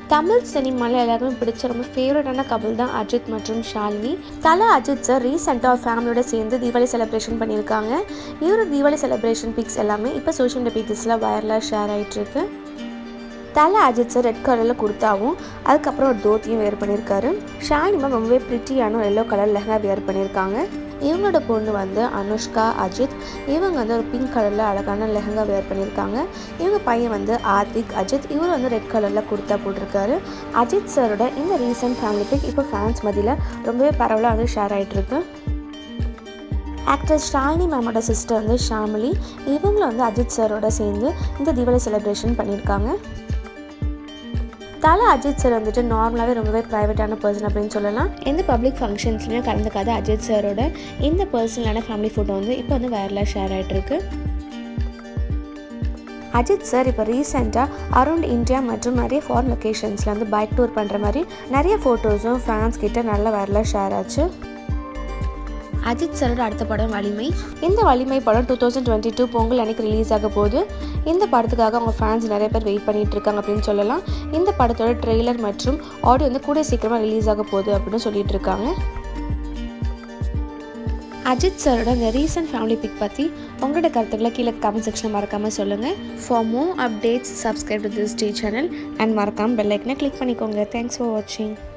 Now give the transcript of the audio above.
தமிழ் சினிமாவில் எல்லாருமே பிடிச்ச ரொம்ப ஃபேவரட்டான கபல் தான் அஜித் மற்றும் ஷாலினி தலை அஜித் சார் ரீசெண்டாக ஃபேமிலியோட சேர்ந்து தீபாவளி செலிப்ரேஷன் பண்ணியிருக்காங்க இவரோட தீபாவளி செலிப்ரேஷன் பிக்ஸ் எல்லாமே இப்போ சோஷியல் மீடியா பீட்டிஸில் வைரலாக ஷேர் ஆகிட்டுருக்கு தலை அஜித் சார் ரெட் கலரில் குர்த்தாவும் அதுக்கப்புறம் ஒரு தோத்தியும் வேர் பண்ணியிருக்காரு ஷாலினி மேம் ரொம்பவே ப்ரிட்டியான ஒரு எல்லோ கலர் லெஹங்கா வேர் பண்ணியிருக்காங்க இவங்களோட பொண்ணு வந்து அனுஷ்கா அஜித் இவங்க வந்து ஒரு பிங்க் கலரில் அழகான லெஹங்கா வேர் பண்ணியிருக்காங்க இவங்க பையன் வந்து ஆதிக் அஜித் இவர் வந்து ரெட் கலரில் குர்த்தா போட்டிருக்காரு அஜித் சாரோட இந்த ரீசன்ட் ஃபேமிலி பிக் இப்போ ஃபேன்ஸ் மத்தியில் ரொம்பவே பரவலாக வந்து ஷேர் ஆகிட்டுருக்கு ஆக்டர் ஷாலினி மேமோட சிஸ்டர் வந்து ஷாமிலி இவங்களும் வந்து அஜித் சாரோட சேர்ந்து இந்த தீபாவளி செலிப்ரேஷன் பண்ணியிருக்காங்க தலை அஜித் சார் வந்துட்டு நார்மலாகவே ரொம்பவே ப்ரைவேட்டான பர்சன் அப்படின்னு சொல்லலாம் எந்த பப்ளிக் ஃபங்க்ஷன்ஸ்லையும் கலந்துக்காத அஜித் சாரோட இந்த பர்சனலான ஃபேமிலி ஃபோட்டோ வந்து இப்போ வந்து வைரலாக ஷேர் ஆகிட்டுருக்கு அஜித் சார் இப்போ ரீசெண்டாக அரௌண்ட் இந்தியா மற்றும் நிறைய ஃபாரின் லொக்கேஷன்ஸில் வந்து பைக் டூர் பண்ணுற மாதிரி நிறைய ஃபோட்டோஸும் ஃபேன்ஸ் கிட்ட நல்ல வைரலாக ஷேர் ஆச்சு அஜித் சாரோட அடுத்த படம் வலிமை இந்த வலிமை படம் two thousand twenty two Pongal அன்னைக்கு ரிலீஸ் ஆக போகுது இந்த படத்துக்காக அவங்க ஃபேன்ஸ் நிறைய பேர் வெயிட் பண்ணிட்டு இருக்காங்க அப்படின்னு சொல்லலாம் இந்த படத்தோட ட்ரெய்லர் மற்றும் ஆடியோ வந்து கூட சீக்கிரமாக ரிலீஸ் ஆக போகுது அப்படின்னு சொல்லிட்டு இருக்காங்க அஜித் சாரோட இந்த ரீசன்ட் ஃபேமிலி பிக் பற்றி உங்களோட கருத்துக்களை கீழே கமெண்ட் செக்ஷனில் மறக்காமல் சொல்லுங்கள் for more updates subscribe to this day channel and மறக்காமல் பெல் ஐக்கனை கிளிக் பண்ணிக்கோங்க தேங்க்ஸ் ஃபார் வாட்சிங்